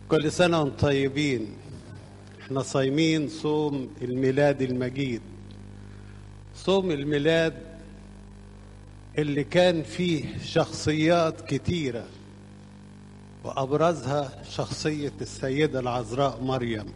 كل سنة وانتم طيبين احنا صايمين صوم الميلاد المجيد صوم الميلاد اللي كان فيه شخصيات كتيرة وأبرزها شخصية السيدة العذراء مريم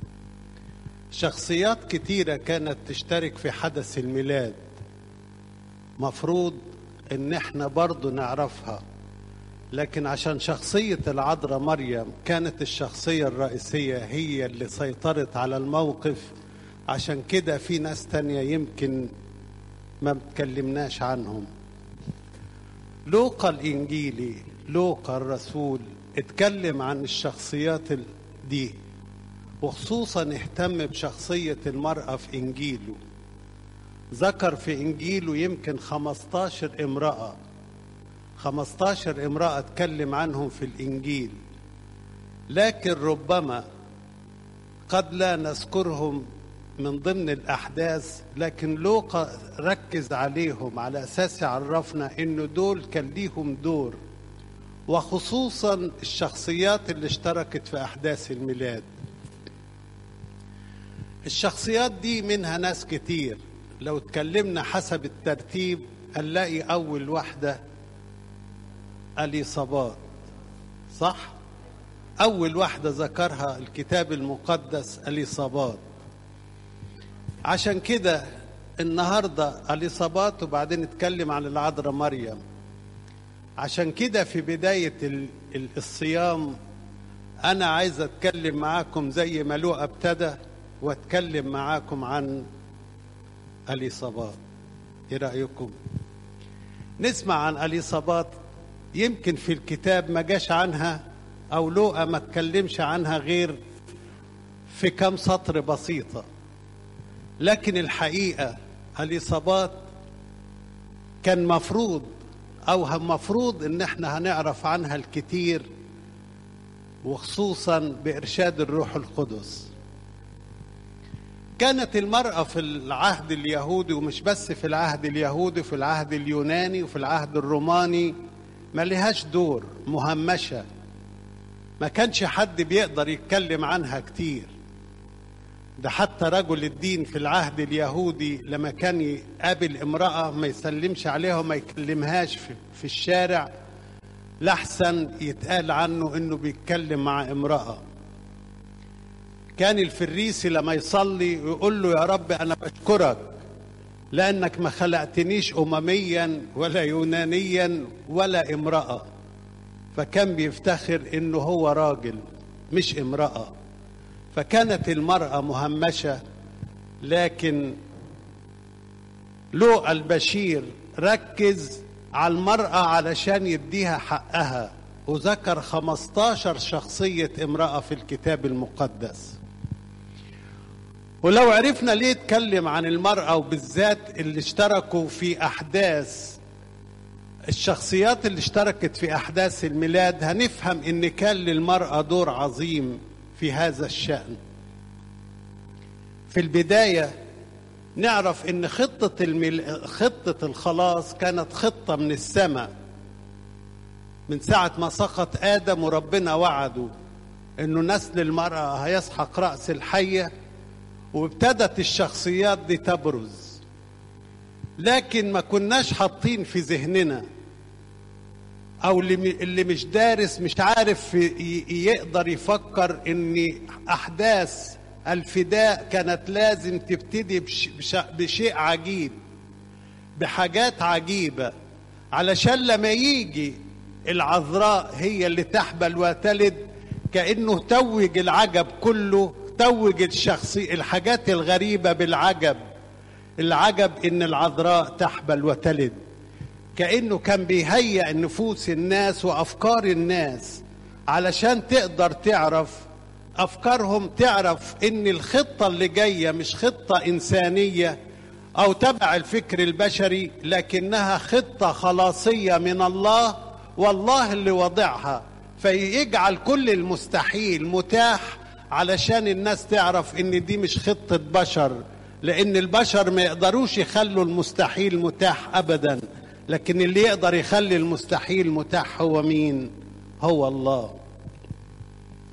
شخصيات كتيرة كانت تشترك في حدث الميلاد مفروض ان احنا برضو نعرفها لكن عشان شخصية العذراء مريم كانت الشخصية الرئيسية هي اللي سيطرت على الموقف عشان كده في ناس تانية يمكن ما بتكلمناش عنهم لوقا الإنجيلي لوقا الرسول اتكلم عن الشخصيات دي وخصوصا اهتم بشخصية المرأة في إنجيله ذكر في إنجيله يمكن 15 امرأة 15 امرأة اتكلم عنهم في الإنجيل لكن ربما قد لا نذكرهم من ضمن الأحداث لكن لوقا ركز عليهم على أساس يعرفنا إنه دول كان ليهم دور وخصوصا الشخصيات اللي اشتركت في أحداث الميلاد الشخصيات دي منها ناس كتير لو اتكلمنا حسب الترتيب هنلاقي أول واحدة اليصابات صح اول واحده ذكرها الكتاب المقدس اليصابات عشان كده النهارده اليصابات وبعدين نتكلم عن العذراء مريم عشان كده في بدايه الصيام انا عايز اتكلم معاكم زي ما لوقا ابتدى واتكلم معاكم عن اليصابات ايه رايكم نسمع عن اليصابات يمكن في الكتاب ما جاش عنها او لوقا ما اتكلمش عنها غير في كم سطر بسيطة لكن الحقيقة الإصابات كان مفروض أو مفروض إن احنا هنعرف عنها الكتير وخصوصا بإرشاد الروح القدس كانت المرأة في العهد اليهودي ومش بس في العهد اليهودي في العهد اليوناني وفي العهد الروماني ما لهاش دور مهمشة ما كانش حد بيقدر يتكلم عنها كتير ده حتى رجل الدين في العهد اليهودي لما كان يقابل امرأة ما يسلمش عليها وما يكلمهاش في, في الشارع لحسن يتقال عنه انه بيتكلم مع امرأة كان الفريسي لما يصلي يقول له يا رب انا بشكرك لانك ما خلقتنيش امميا ولا يونانيا ولا امراه فكان بيفتخر انه هو راجل مش امراه فكانت المراه مهمشه لكن لوقا البشير ركز على المراه علشان يديها حقها وذكر 15 شخصيه امراه في الكتاب المقدس ولو عرفنا ليه اتكلم عن المرأة وبالذات اللي اشتركوا في أحداث الشخصيات اللي اشتركت في أحداث الميلاد هنفهم إن كان للمرأة دور عظيم في هذا الشأن في البداية نعرف إن خطة المل... خطة الخلاص كانت خطة من السماء من ساعة ما سقط آدم وربنا وعده إنه نسل المرأة هيسحق رأس الحية وابتدت الشخصيات دي تبرز لكن ما كناش حاطين في ذهننا او اللي مش دارس مش عارف يقدر يفكر ان احداث الفداء كانت لازم تبتدي بشيء عجيب بحاجات عجيبه علشان لما يجي العذراء هي اللي تحبل وتلد كانه توج العجب كله توج الشخصي الحاجات الغريبة بالعجب العجب إن العذراء تحبل وتلد كأنه كان بيهيئ نفوس الناس وأفكار الناس علشان تقدر تعرف أفكارهم تعرف إن الخطة اللي جاية مش خطة إنسانية أو تبع الفكر البشري لكنها خطة خلاصية من الله والله اللي وضعها فيجعل كل المستحيل متاح علشان الناس تعرف ان دي مش خطة بشر لان البشر ما يقدروش يخلوا المستحيل متاح ابدا لكن اللي يقدر يخلي المستحيل متاح هو مين هو الله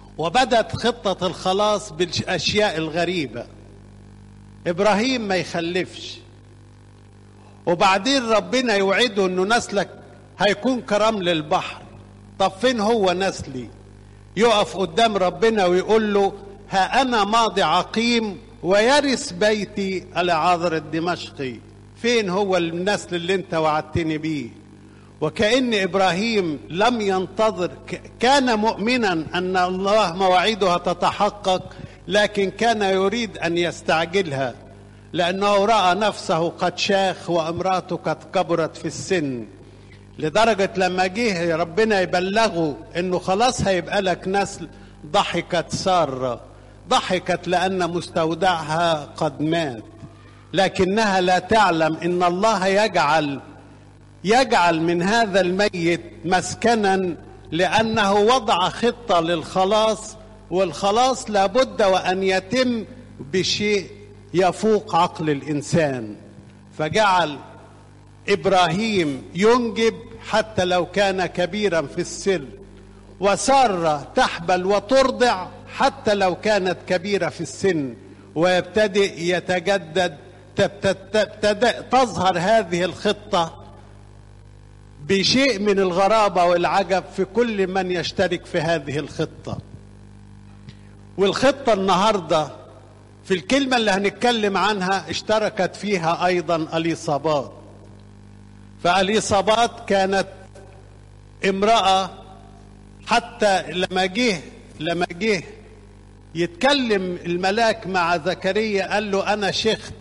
وبدت خطة الخلاص بالأشياء الغريبة إبراهيم ما يخلفش وبعدين ربنا يوعده أنه نسلك هيكون كرمل البحر طب فين هو نسلي يقف قدام ربنا ويقول له ها أنا ماضي عقيم ويرث بيتي العاذر الدمشقي فين هو النسل اللي انت وعدتني بيه وكأن إبراهيم لم ينتظر كان مؤمنا أن الله مواعيدها تتحقق لكن كان يريد أن يستعجلها لأنه رأى نفسه قد شاخ وامرأته قد كبرت في السن لدرجة لما جه ربنا يبلغه انه خلاص هيبقى لك نسل ضحكت سارة ضحكت لأن مستودعها قد مات لكنها لا تعلم ان الله يجعل يجعل من هذا الميت مسكنا لأنه وضع خطة للخلاص والخلاص لابد وأن يتم بشيء يفوق عقل الإنسان فجعل ابراهيم ينجب حتى لو كان كبيرا في السن وساره تحبل وترضع حتى لو كانت كبيره في السن ويبتدئ يتجدد تبتدئ تظهر هذه الخطه بشيء من الغرابه والعجب في كل من يشترك في هذه الخطه والخطه النهارده في الكلمه اللي هنتكلم عنها اشتركت فيها ايضا اليصابات فاليصابات كانت امراه حتى لما جه لما جه يتكلم الملاك مع زكريا قال له انا شخت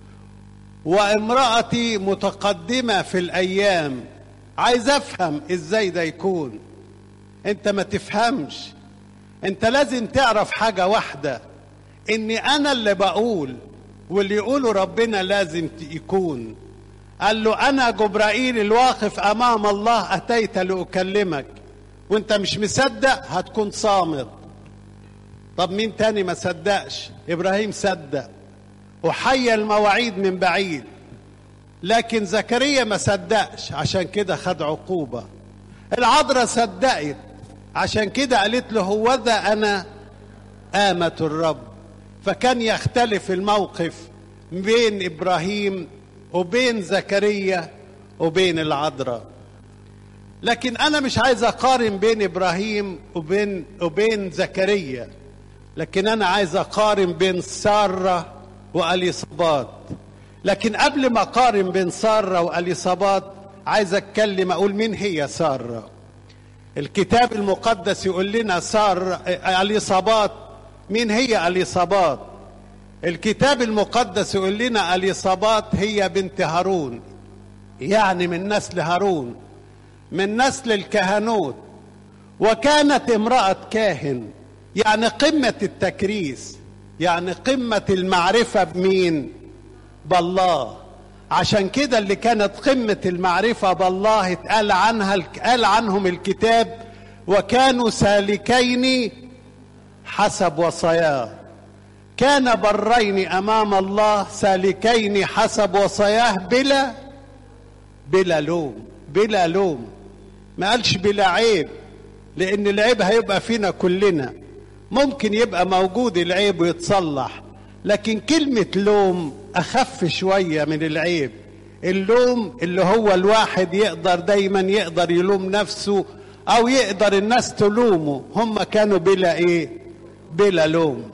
وامراتي متقدمه في الايام عايز افهم ازاي ده يكون انت ما تفهمش انت لازم تعرف حاجه واحده اني انا اللي بقول واللي يقوله ربنا لازم يكون قال له انا جبرائيل الواقف امام الله اتيت لاكلمك وانت مش مصدق هتكون صامت طب مين تاني ما صدقش ابراهيم صدق وحي المواعيد من بعيد لكن زكريا ما صدقش عشان كده خد عقوبة العذراء صدقت عشان كده قالت له هو ذا أنا آمة الرب فكان يختلف الموقف بين إبراهيم وبين زكريا وبين العذراء لكن أنا مش عايز أقارن بين إبراهيم وبين وبين زكريا لكن أنا عايز أقارن بين سارة وأليصابات لكن قبل ما أقارن بين سارة وأليصابات عايز أتكلم أقول مين هي سارة الكتاب المقدس يقول لنا سارة أليصابات مين هي أليصابات الكتاب المقدس يقول لنا أليصابات هي بنت هارون يعني من نسل هارون من نسل الكهنوت وكانت امرأة كاهن يعني قمة التكريس يعني قمة المعرفة بمين بالله عشان كده اللي كانت قمة المعرفة بالله اتقال عنها قال عنهم الكتاب وكانوا سالكين حسب وصاياه كان برين امام الله سالكين حسب وصاياه بلا بلا لوم بلا لوم ما قالش بلا عيب لان العيب هيبقى فينا كلنا ممكن يبقى موجود العيب ويتصلح لكن كلمة لوم أخف شوية من العيب اللوم اللي هو الواحد يقدر دايما يقدر يلوم نفسه أو يقدر الناس تلومه هم كانوا بلا إيه بلا لوم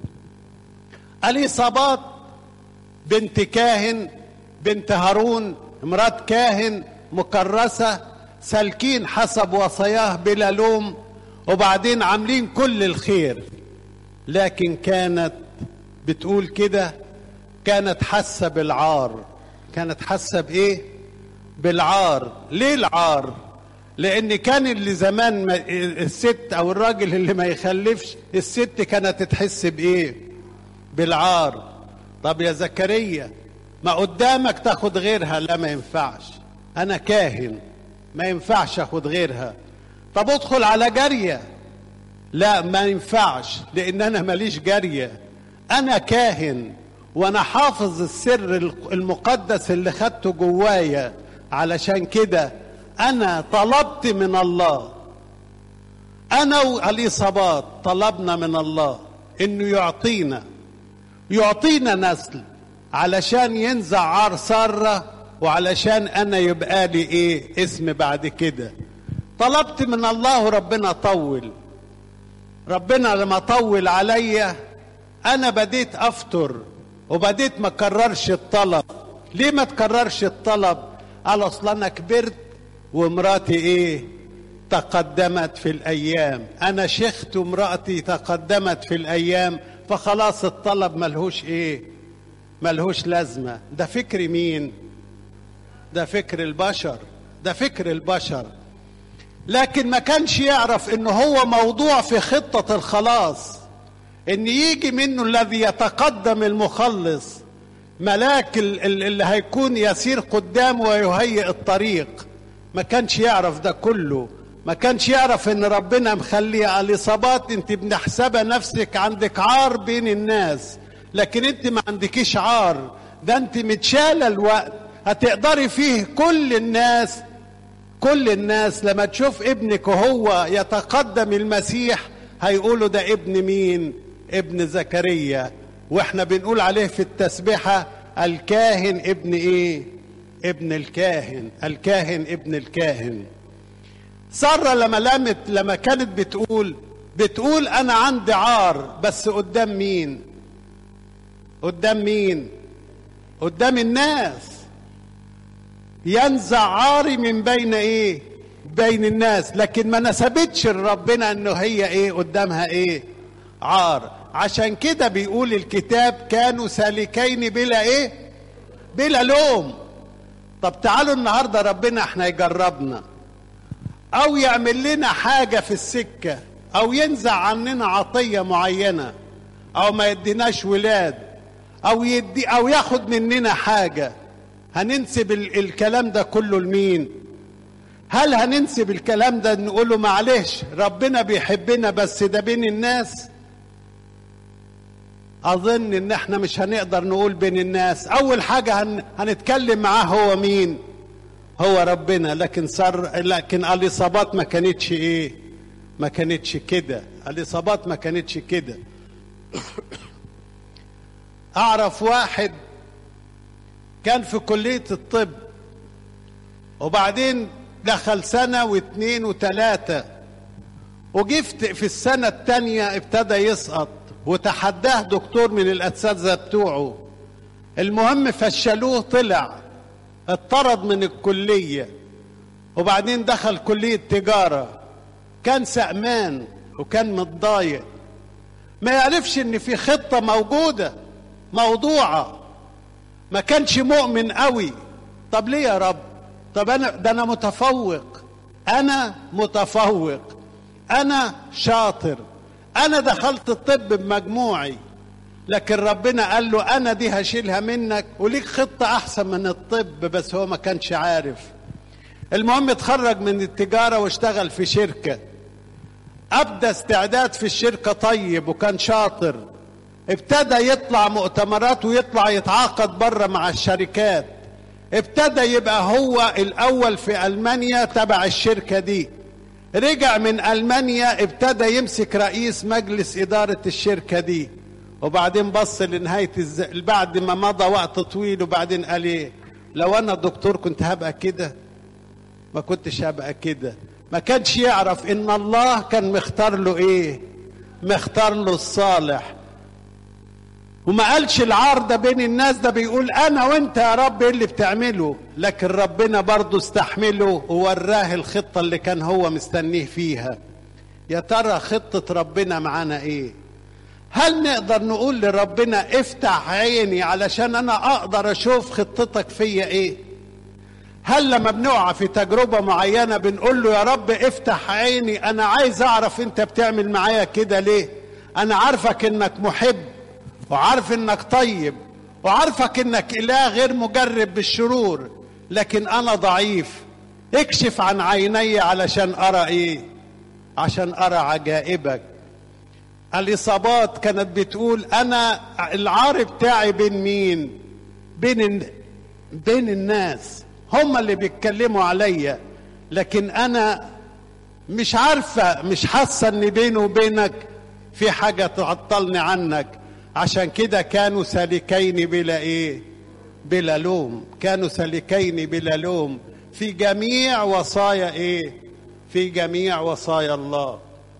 اليصابات بنت كاهن بنت هارون مرات كاهن مكرسة سالكين حسب وصاياه بلا لوم وبعدين عاملين كل الخير لكن كانت بتقول كده كانت حاسة بالعار كانت حاسة بإيه؟ بالعار ليه العار؟ لأن كان اللي زمان الست أو الراجل اللي ما يخلفش الست كانت تحس بإيه؟ بالعار طب يا زكريا ما قدامك تاخد غيرها لا ما ينفعش أنا كاهن ما ينفعش أخد غيرها طب ادخل على جارية لا ما ينفعش لأن أنا ماليش جارية أنا كاهن وأنا حافظ السر المقدس اللي خدته جوايا علشان كده أنا طلبت من الله انا واليصابات طلبنا من الله انه يعطينا يعطينا نسل علشان ينزع عار ساره وعلشان انا يبقى لي ايه اسم بعد كده طلبت من الله وربنا طول ربنا لما طول عليا انا بديت افتر وبديت ما اكررش الطلب ليه ما تكررش الطلب قال اصل انا كبرت ومراتي ايه تقدمت في الايام انا شخت ومراتي تقدمت في الايام فخلاص الطلب ملهوش ايه ملهوش لازمه ده فكر مين ده فكر البشر ده فكر البشر لكن ما كانش يعرف ان هو موضوع في خطه الخلاص ان يجي منه الذي يتقدم المخلص ملاك اللي هيكون يسير قدامه ويهيئ الطريق ما كانش يعرف ده كله ما كانش يعرف ان ربنا مخلي الاصابات انت بنحسبها نفسك عندك عار بين الناس لكن انت ما عندكيش عار ده انت متشاله الوقت هتقدري فيه كل الناس كل الناس لما تشوف ابنك وهو يتقدم المسيح هيقولوا ده ابن مين ابن زكريا واحنا بنقول عليه في التسبيحة الكاهن ابن ايه ابن الكاهن الكاهن ابن الكاهن سارة لما لمت لما كانت بتقول بتقول انا عندي عار بس قدام مين قدام مين قدام الناس ينزع عاري من بين ايه بين الناس لكن ما نسبتش لربنا انه هي ايه قدامها ايه عار عشان كده بيقول الكتاب كانوا سالكين بلا ايه بلا لوم طب تعالوا النهارده ربنا احنا يجربنا او يعمل لنا حاجه في السكه او ينزع عننا عطيه معينه او ما يديناش ولاد او يدي او ياخد مننا حاجه هننسب ال الكلام ده كله لمين هل هننسب الكلام ده نقوله معلش ربنا بيحبنا بس ده بين الناس اظن ان احنا مش هنقدر نقول بين الناس اول حاجه هن هنتكلم معاه هو مين هو ربنا لكن صار لكن الاصابات ما كانتش ايه ما كانتش كده الاصابات ما كانتش كده اعرف واحد كان في كليه الطب وبعدين دخل سنه واثنين وثلاثه وجفت في السنه الثانيه ابتدى يسقط وتحداه دكتور من الاساتذه بتوعه المهم فشلوه طلع اتطرد من الكليه وبعدين دخل كليه تجاره كان سأمان وكان متضايق ما يعرفش ان في خطه موجوده موضوعه ما كانش مؤمن قوي طب ليه يا رب طب انا ده انا متفوق انا متفوق انا شاطر انا دخلت الطب بمجموعي لكن ربنا قال له انا دي هشيلها منك وليك خطه احسن من الطب بس هو ما كانش عارف المهم اتخرج من التجاره واشتغل في شركه ابدا استعداد في الشركه طيب وكان شاطر ابتدى يطلع مؤتمرات ويطلع يتعاقد بره مع الشركات ابتدى يبقى هو الاول في المانيا تبع الشركه دي رجع من المانيا ابتدى يمسك رئيس مجلس اداره الشركه دي وبعدين بص لنهايه الز... بعد ما مضى وقت طويل وبعدين قال ايه لو انا دكتور كنت هبقى كده ما كنتش هبقى كده ما كانش يعرف ان الله كان مختار له ايه مختار له الصالح وما قالش العار ده بين الناس ده بيقول انا وانت يا رب ايه اللي بتعمله لكن ربنا برضه استحمله ووراه الخطه اللي كان هو مستنيه فيها يا ترى خطه ربنا معانا ايه هل نقدر نقول لربنا افتح عيني علشان انا اقدر اشوف خطتك فيا ايه هل لما بنقع في تجربة معينة بنقول له يا رب افتح عيني انا عايز اعرف انت بتعمل معايا كده ليه انا عارفك انك محب وعارف انك طيب وعارفك انك اله غير مجرب بالشرور لكن انا ضعيف اكشف عن عيني علشان ارى ايه عشان ارى عجائبك الاصابات كانت بتقول انا العار بتاعي بين مين بين بين الناس هم اللي بيتكلموا عليا لكن انا مش عارفة مش حاسة ان بيني وبينك في حاجة تعطلني عنك عشان كده كانوا سالكين بلا ايه بلا لوم كانوا سالكين بلا لوم في جميع وصايا ايه في جميع وصايا الله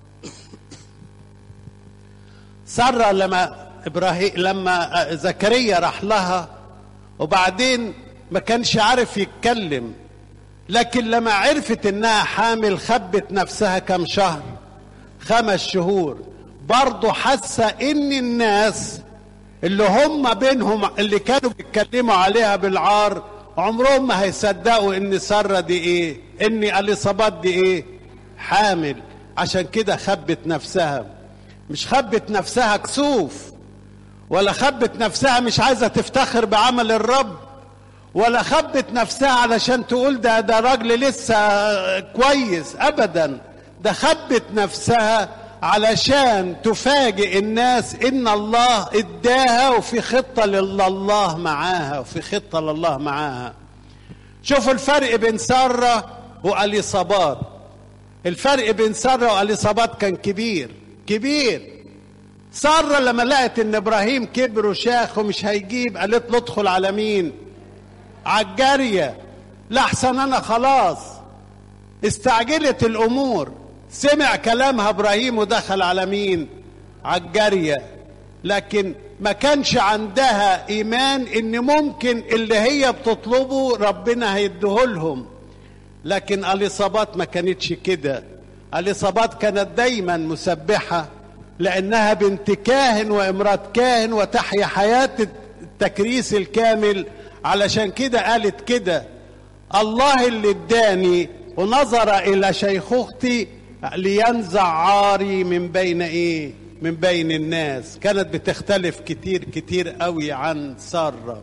سارة لما ابراهيم لما زكريا راح لها وبعدين ما كانش عارف يتكلم لكن لما عرفت انها حامل خبت نفسها كم شهر خمس شهور برضه حاسه ان الناس اللي هم بينهم اللي كانوا بيتكلموا عليها بالعار عمرهم ما هيصدقوا ان ساره دي ايه ان اليصابات دي ايه حامل عشان كده خبت نفسها مش خبت نفسها كسوف ولا خبت نفسها مش عايزه تفتخر بعمل الرب ولا خبت نفسها علشان تقول ده ده راجل لسه كويس ابدا ده خبت نفسها علشان تفاجئ الناس ان الله اداها وفي خطه لله معاها وفي خطه لله معاها شوفوا الفرق بين ساره واليصابات الفرق بين ساره واليصابات كان كبير كبير ساره لما لقت ان ابراهيم كبر وشاخ ومش هيجيب قالت له ادخل على مين على الجاريه لاحسن انا خلاص استعجلت الامور سمع كلامها ابراهيم ودخل على مين على الجاريه لكن ما كانش عندها ايمان ان ممكن اللي هي بتطلبه ربنا هيديهولهم لكن اليصابات ما كانتش كده اليصابات كانت دايما مسبحه لانها بنت كاهن وامراه كاهن وتحيا حياه التكريس الكامل علشان كده قالت كده الله اللي اداني ونظر الى شيخوختي لينزع عاري من بين ايه من بين الناس كانت بتختلف كتير كتير قوي عن ساره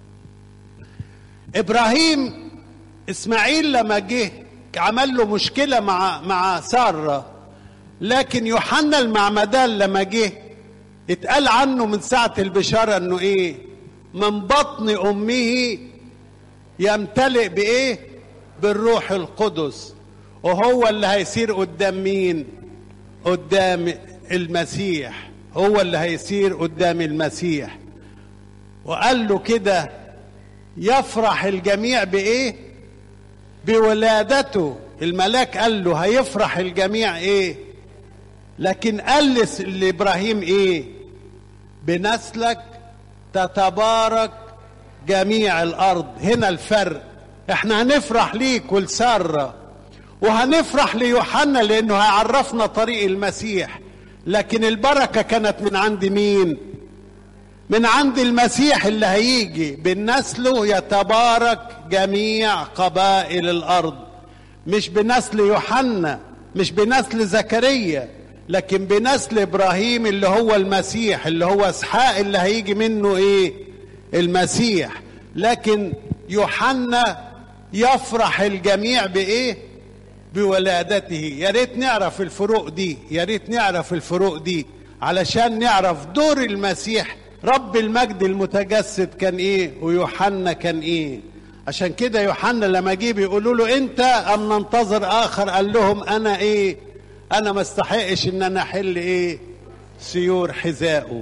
ابراهيم اسماعيل لما جه عمل له مشكله مع مع ساره لكن يوحنا المعمدان لما جه اتقال عنه من ساعه البشاره انه ايه من بطن امه يمتلئ بايه بالروح القدس وهو اللي هيسير قدام مين قدام المسيح هو اللي هيسير قدام المسيح وقال له كده يفرح الجميع بايه بولادته الملاك قال له هيفرح الجميع ايه لكن قال لابراهيم ايه بنسلك تتبارك جميع الارض هنا الفرق احنا هنفرح ليك ولساره وهنفرح ليوحنا لانه هيعرفنا طريق المسيح لكن البركه كانت من عند مين من عند المسيح اللي هيجي بالنسله يتبارك جميع قبائل الارض مش بنسل يوحنا مش بنسل زكريا لكن بنسل ابراهيم اللي هو المسيح اللي هو اسحاق اللي هيجي منه ايه المسيح لكن يوحنا يفرح الجميع بايه بولادته يا ريت نعرف الفروق دي يا ريت نعرف الفروق دي علشان نعرف دور المسيح رب المجد المتجسد كان ايه ويوحنا كان ايه عشان كده يوحنا لما جه بيقولوا له انت ام ننتظر اخر قال لهم انا ايه انا ما استحقش ان انا احل ايه سيور حذائه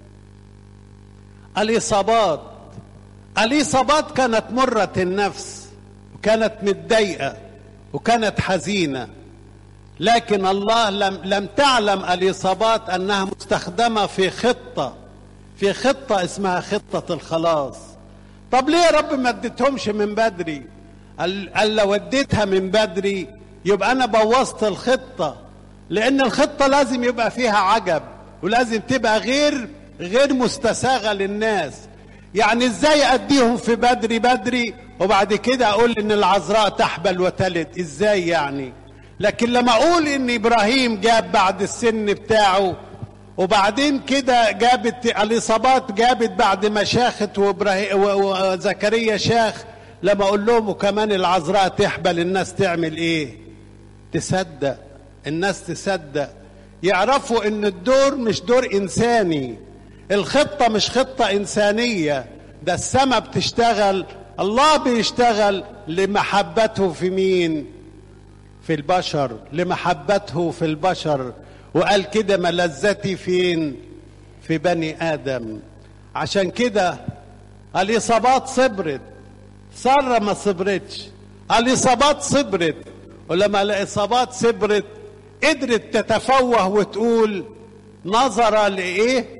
الاصابات الاصابات كانت مره النفس وكانت متضايقه وكانت حزينه لكن الله لم لم تعلم الاصابات انها مستخدمه في خطه في خطه اسمها خطه الخلاص طب ليه يا رب ما اديتهمش من بدري قال, قال لو اديتها من بدري يبقى انا بوظت الخطه لان الخطه لازم يبقى فيها عجب ولازم تبقى غير غير مستساغه للناس يعني ازاي اديهم في بدري بدري وبعد كده اقول ان العذراء تحبل وتلد ازاي يعني لكن لما اقول ان ابراهيم جاب بعد السن بتاعه وبعدين كده جابت الاصابات جابت بعد ما شاخت وابراهيم وزكريا شاخ لما اقول لهم وكمان العذراء تحبل الناس تعمل ايه تصدق الناس تصدق يعرفوا ان الدور مش دور انساني الخطه مش خطه انسانيه ده السماء بتشتغل الله بيشتغل لمحبته في مين في البشر لمحبته في البشر وقال كده ملذتي فين في بني ادم عشان كده الاصابات صبرت ساره ما صبرتش الاصابات صبرت ولما الاصابات صبرت قدرت تتفوه وتقول نظر لايه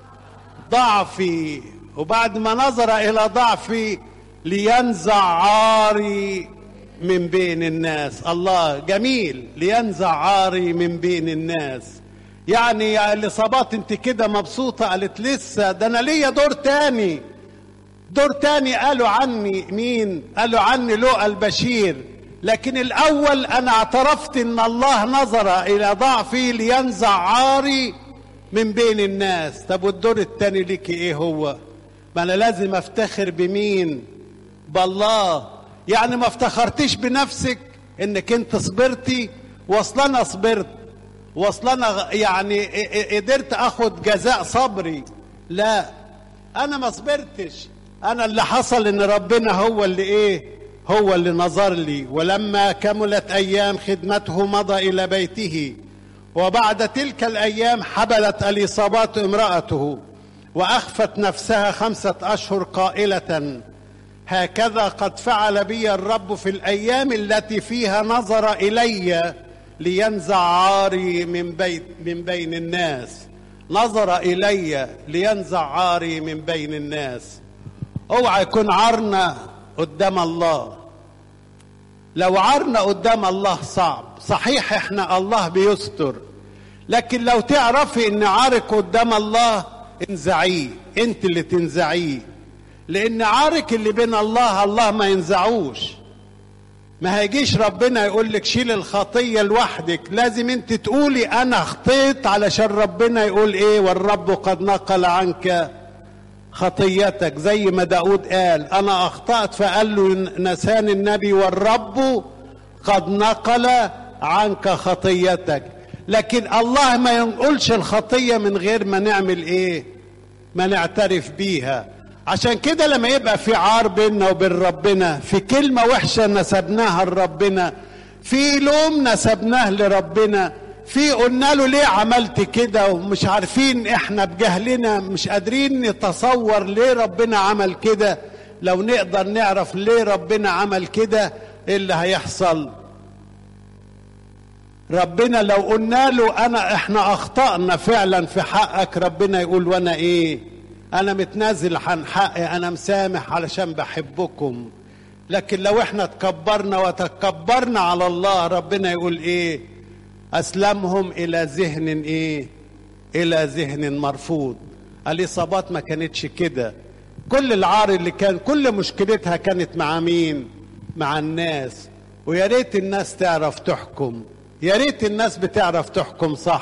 ضعفي وبعد ما نظر الى ضعفي لينزع عاري من بين الناس الله جميل لينزع عاري من بين الناس يعني يا الاصابات انت كده مبسوطه قالت لسه ده انا ليا دور تاني دور تاني قالوا عني مين قالوا عني لؤى البشير لكن الاول انا اعترفت ان الله نظر الى ضعفي لينزع عاري من بين الناس طب والدور التاني ليكي ايه هو ما انا لازم افتخر بمين بالله يعني ما افتخرتيش بنفسك انك انت صبرتي واصل انا صبرت واصل انا يعني قدرت اخد جزاء صبري لا انا ما صبرتش انا اللي حصل ان ربنا هو اللي ايه هو اللي نظر لي ولما كملت ايام خدمته مضى الى بيته وبعد تلك الايام حبلت اليصابات امراته واخفت نفسها خمسه اشهر قائله هكذا قد فعل بي الرب في الايام التي فيها نظر الي لينزع عاري من بيت من بين الناس نظر الي لينزع عاري من بين الناس اوعى يكون عارنا قدام الله لو عارنا قدام الله صعب صحيح احنا الله بيستر لكن لو تعرفي ان عارك قدام الله انزعيه انت اللي تنزعيه لان عارك اللي بين الله الله ما ينزعوش ما هيجيش ربنا يقول لك شيل الخطية لوحدك لازم انت تقولي انا خطيت علشان ربنا يقول ايه والرب قد نقل عنك خطيتك زي ما داود قال انا اخطأت فقال له نسان النبي والرب قد نقل عنك خطيتك لكن الله ما ينقلش الخطية من غير ما نعمل ايه ما نعترف بيها عشان كده لما يبقى في عار بيننا وبين ربنا في كلمة وحشة نسبناها لربنا في لوم نسبناه لربنا في قلنا له ليه عملت كده ومش عارفين احنا بجهلنا مش قادرين نتصور ليه ربنا عمل كده لو نقدر نعرف ليه ربنا عمل كده ايه اللي هيحصل ربنا لو قلنا له انا احنا اخطأنا فعلا في حقك ربنا يقول وانا ايه انا متنازل عن حقي انا مسامح علشان بحبكم لكن لو احنا تكبرنا وتكبرنا على الله ربنا يقول ايه اسلمهم الى ذهن ايه الى ذهن مرفوض الاصابات ما كانتش كده كل العار اللي كان كل مشكلتها كانت مع مين مع الناس ويا ريت الناس تعرف تحكم يا ريت الناس بتعرف تحكم صح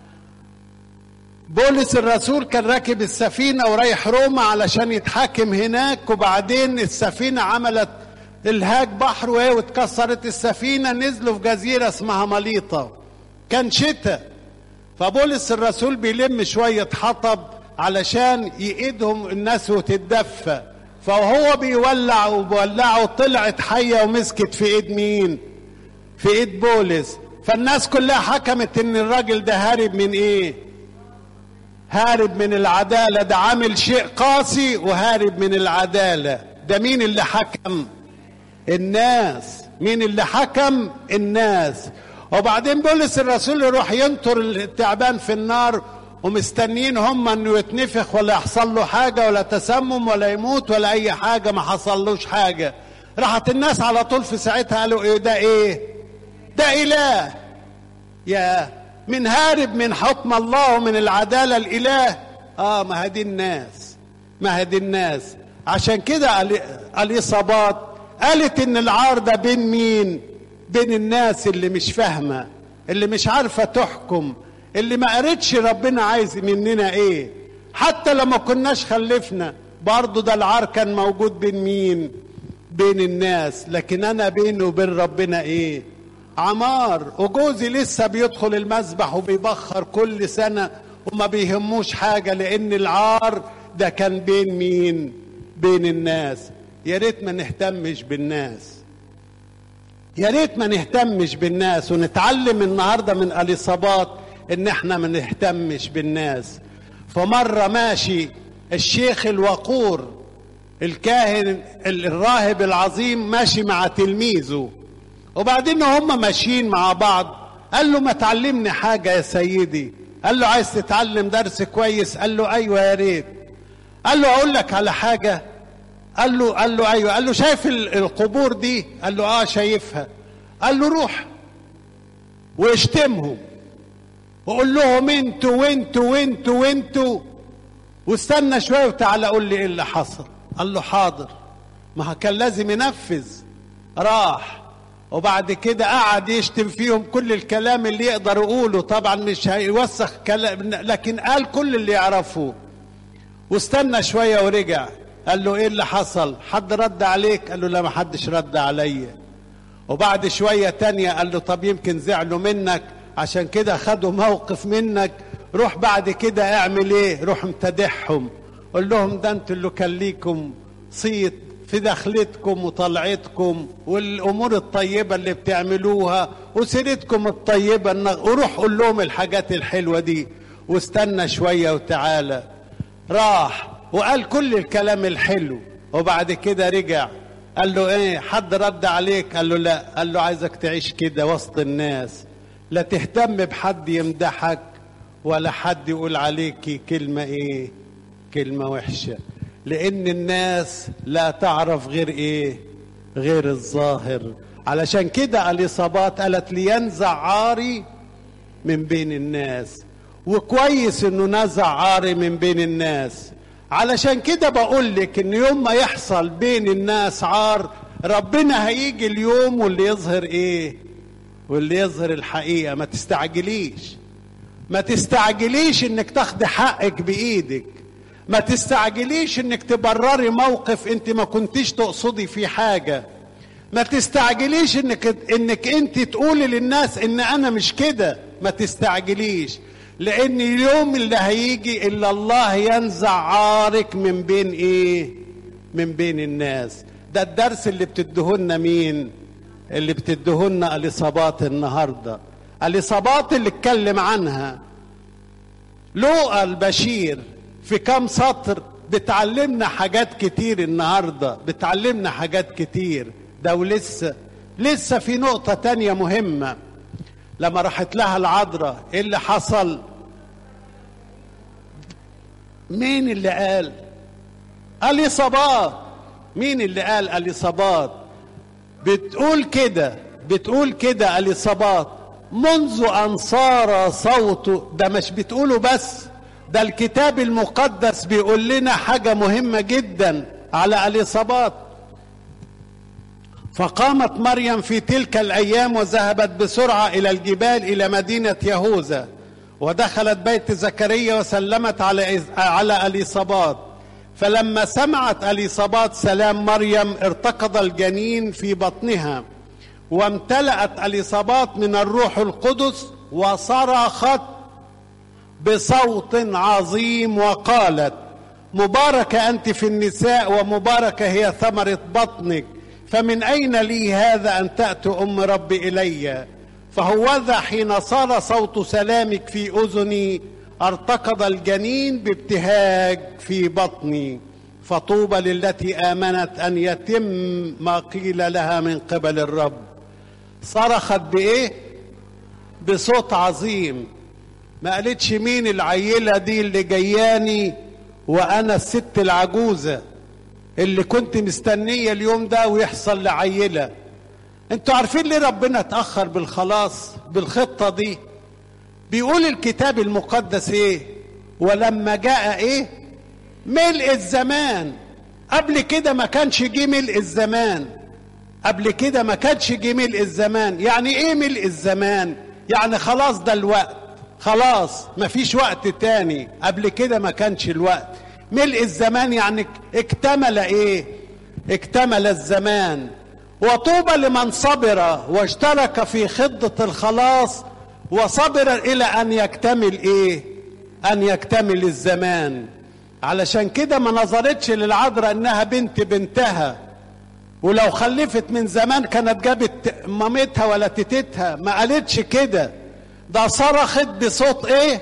بولس الرسول كان راكب السفينة ورايح روما علشان يتحاكم هناك وبعدين السفينة عملت الهاج بحر وايه واتكسرت السفينة نزلوا في جزيرة اسمها مليطة كان شتاء فبولس الرسول بيلم شوية حطب علشان يقيدهم الناس وتتدفى فهو بيولع وبولعه طلعت حية ومسكت في ايد مين في ايد بولس فالناس كلها حكمت ان الراجل ده هارب من ايه هارب من العدالة ده عامل شيء قاسي وهارب من العدالة ده مين اللي حكم الناس مين اللي حكم الناس وبعدين بولس الرسول يروح ينطر التعبان في النار ومستنيين هم انه يتنفخ ولا يحصل له حاجه ولا تسمم ولا يموت ولا اي حاجه ما حصلوش حاجه راحت الناس على طول في ساعتها قالوا ايه ده ايه ده اله يا من هارب من حكم الله ومن العداله الاله اه ما هدي الناس ما هدي الناس عشان كده الاصابات قالت ان العار ده بين مين بين الناس اللي مش فاهمه اللي مش عارفه تحكم اللي ما قريتش ربنا عايز مننا ايه حتى لما كناش خلفنا برضه ده العار كان موجود بين مين بين الناس لكن انا بيني وبين ربنا ايه عمار وجوزي لسه بيدخل المسبح وبيبخر كل سنه وما بيهموش حاجه لان العار ده كان بين مين بين الناس يا ريت ما نهتمش بالناس يا ريت ما نهتمش بالناس ونتعلم النهارده من اليصابات ان احنا ما نهتمش بالناس فمره ماشي الشيخ الوقور الكاهن الراهب العظيم ماشي مع تلميذه وبعدين هم ماشيين مع بعض قال له ما تعلمني حاجه يا سيدي قال له عايز تتعلم درس كويس قال له ايوه يا ريت قال له اقول لك على حاجه قال له قال له ايوه قال له شايف القبور دي قال له اه شايفها قال له روح واشتمهم وقول لهم انتوا وانتوا وانتوا وانتوا واستنى شويه وتعالى قول لي ايه اللي حصل قال له حاضر ما كان لازم ينفذ راح وبعد كده قعد يشتم فيهم كل الكلام اللي يقدر يقوله طبعا مش هيوسخ كلام لكن قال كل اللي يعرفه واستنى شويه ورجع قال له ايه اللي حصل حد رد عليك قال له لا ما حدش رد عليا وبعد شويه تانية قال له طب يمكن زعلوا منك عشان كده خدوا موقف منك روح بعد كده اعمل ايه روح امتدحهم قول لهم ده انتوا اللي كان ليكم صيت في دخلتكم وطلعتكم والامور الطيبه اللي بتعملوها وسيرتكم الطيبه وروح قول لهم الحاجات الحلوه دي واستنى شويه وتعالى راح وقال كل الكلام الحلو وبعد كده رجع قال له ايه حد رد عليك قال له لا قال له عايزك تعيش كده وسط الناس لا تهتم بحد يمدحك ولا حد يقول عليك كلمة ايه كلمة وحشة لان الناس لا تعرف غير ايه غير الظاهر علشان كده اليصابات قالت لينزع عاري من بين الناس وكويس انه نزع عاري من بين الناس علشان كده بقول لك ان يوم ما يحصل بين الناس عار ربنا هيجي اليوم واللي يظهر ايه واللي يظهر الحقيقه ما تستعجليش ما تستعجليش انك تاخدي حقك بايدك ما تستعجليش انك تبرري موقف انت ما كنتيش تقصدي فيه حاجه ما تستعجليش انك انك انت تقولي للناس ان انا مش كده ما تستعجليش لان اليوم اللي هيجي الا الله ينزع عارك من بين ايه من بين الناس ده الدرس اللي بتدهن مين اللي بتدهن الاصابات النهارده الاصابات اللي اتكلم عنها لوقا البشير في كام سطر بتعلمنا حاجات كتير النهارده بتعلمنا حاجات كتير ده ولسه لسه في نقطة تانية مهمة لما راحت لها العذراء ايه اللي حصل مين اللي قال اليصابات مين اللي قال اليصابات بتقول كده بتقول كده اليصابات منذ ان صار صوته ده مش بتقوله بس ده الكتاب المقدس بيقول لنا حاجه مهمه جدا على اليصابات فقامت مريم في تلك الايام وذهبت بسرعه الى الجبال الى مدينه يهوذا ودخلت بيت زكريا وسلمت على على اليصابات فلما سمعت اليصابات سلام مريم ارتقض الجنين في بطنها وامتلأت اليصابات من الروح القدس وصرخت بصوت عظيم وقالت مباركة أنت في النساء ومباركة هي ثمرة بطنك فمن أين لي هذا أن تأتي أم ربي إلي فهوذا حين صار صوت سلامك في أذني ارتقض الجنين بابتهاج في بطني فطوبى للتي آمنت أن يتم ما قيل لها من قبل الرب صرخت بإيه؟ بصوت عظيم ما قالتش مين العيلة دي اللي جياني وأنا الست العجوزة اللي كنت مستنية اليوم ده ويحصل لعيلة انتوا عارفين ليه ربنا اتأخر بالخلاص بالخطة دي بيقول الكتاب المقدس ايه ولما جاء ايه ملء الزمان قبل كده ما كانش جه ملء الزمان قبل كده ما كانش جه ملء الزمان يعني ايه ملء الزمان يعني خلاص ده الوقت خلاص مفيش وقت تاني قبل كده ما كانش الوقت ملء الزمان يعني اكتمل ايه اكتمل الزمان وطوبى لمن صبر واشترك في خطة الخلاص وصبر الى ان يكتمل ايه ان يكتمل الزمان علشان كده ما نظرتش للعذراء انها بنت بنتها ولو خلفت من زمان كانت جابت مامتها ولا تيتتها ما قالتش كده ده صرخت بصوت ايه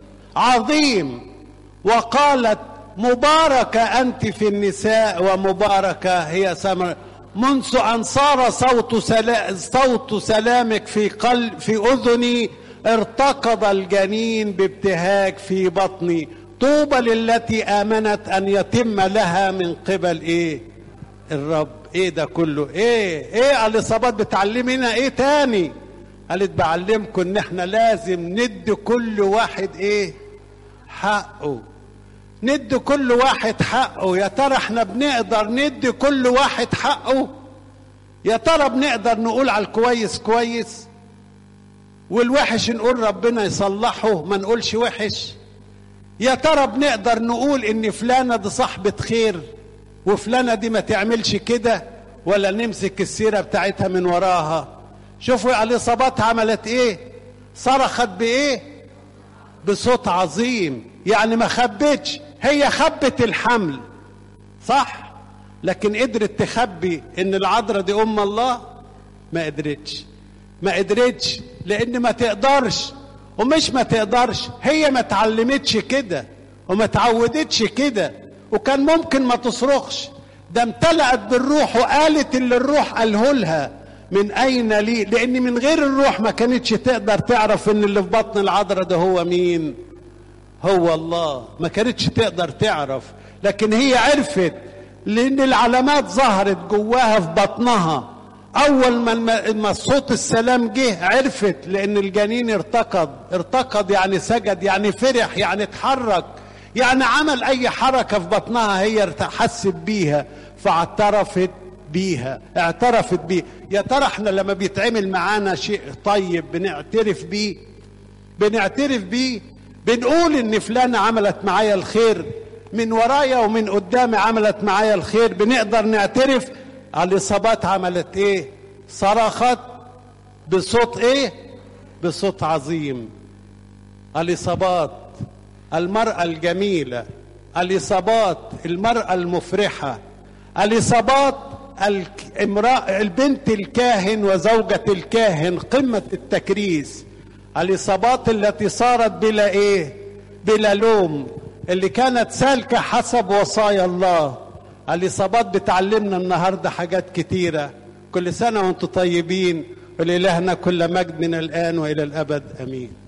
عظيم وقالت مباركة أنت في النساء ومباركة هي ثمر منذ أن صار صوت, سلا صوت سلامك في قلب في أذني ارتقض الجنين بابتهاج في بطني طوبى للتي آمنت أن يتم لها من قبل إيه الرب إيه ده كله إيه إيه الإصابات بتعلمنا إيه تاني قالت بعلمكم إن إحنا لازم ندي كل واحد إيه حقه ندي كل واحد حقه يا ترى احنا بنقدر ندي كل واحد حقه يا ترى بنقدر نقول على الكويس كويس والوحش نقول ربنا يصلحه ما نقولش وحش يا ترى بنقدر نقول ان فلانة دي صاحبة خير وفلانة دي ما تعملش كده ولا نمسك السيرة بتاعتها من وراها شوفوا الإصابات عملت ايه صرخت بايه بصوت عظيم يعني ما خبتش هي خبت الحمل صح لكن قدرت تخبي ان العذراء دي ام الله ما قدرتش ما قدرتش لان ما تقدرش ومش ما تقدرش هي ما اتعلمتش كده وما اتعودتش كده وكان ممكن ما تصرخش ده امتلأت بالروح وقالت اللي الروح قاله لها من اين لي لان من غير الروح ما كانتش تقدر تعرف ان اللي في بطن العذراء ده هو مين هو الله ما كانتش تقدر تعرف لكن هي عرفت لان العلامات ظهرت جواها في بطنها اول ما ما صوت السلام جه عرفت لان الجنين ارتقد ارتقد يعني سجد يعني فرح يعني اتحرك يعني عمل اي حركه في بطنها هي حست بيها فاعترفت بيها اعترفت بيه يا ترى احنا لما بيتعمل معانا شيء طيب بنعترف بيه بنعترف بيه بنقول ان فلانة عملت معايا الخير من ورايا ومن قدامي عملت معايا الخير بنقدر نعترف الاصابات عملت ايه صرخت بصوت ايه بصوت عظيم الاصابات المرأة الجميلة الاصابات المرأة المفرحة الاصابات الامرأة البنت الكاهن وزوجة الكاهن قمة التكريس الاصابات التي صارت بلا ايه بلا لوم اللي كانت سالكه حسب وصايا الله الاصابات بتعلمنا النهارده حاجات كتيره كل سنه وانتم طيبين ولإلهنا كل مجد من الان والى الابد امين